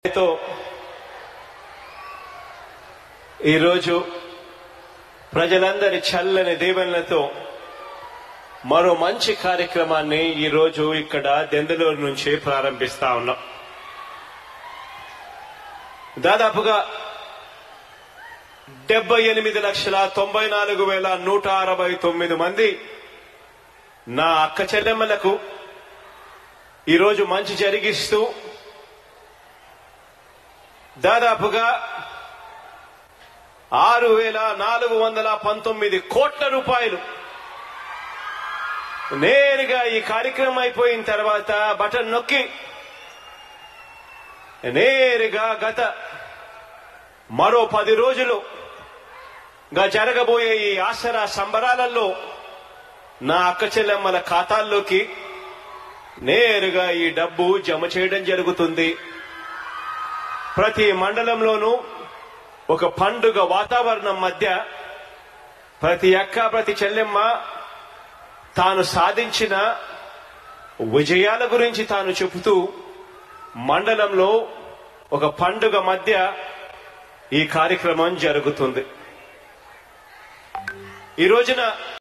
తో ఈరోజు ప్రజలందరి చల్లని దీవెనలతో మరో మంచి కార్యక్రమాన్ని ఈరోజు ఇక్కడ దెందులూరు నుంచి ప్రారంభిస్తా ఉన్నాం దాదాపుగా డెబ్బై ఎనిమిది లక్షల తొంభై నాలుగు వేల నూట అరవై తొమ్మిది మంది నా అక్క చెల్లెమ్మలకు ఈరోజు మంచి జరిగిస్తూ దాదాపుగా ఆరు వేల నాలుగు వందల పంతొమ్మిది కోట్ల రూపాయలు నేరుగా ఈ కార్యక్రమం అయిపోయిన తర్వాత బటన్ నొక్కి నేరుగా గత మరో పది రోజులు గా జరగబోయే ఈ ఆసరా సంబరాలలో నా అక్క చెల్లెమ్మల ఖాతాల్లోకి నేరుగా ఈ డబ్బు జమ చేయడం జరుగుతుంది ప్రతి మండలంలోనూ ఒక పండుగ వాతావరణం మధ్య ప్రతి అక్క ప్రతి చెల్లెమ్మ తాను సాధించిన విజయాల గురించి తాను చెబుతూ మండలంలో ఒక పండుగ మధ్య ఈ కార్యక్రమం జరుగుతుంది ఈ రోజున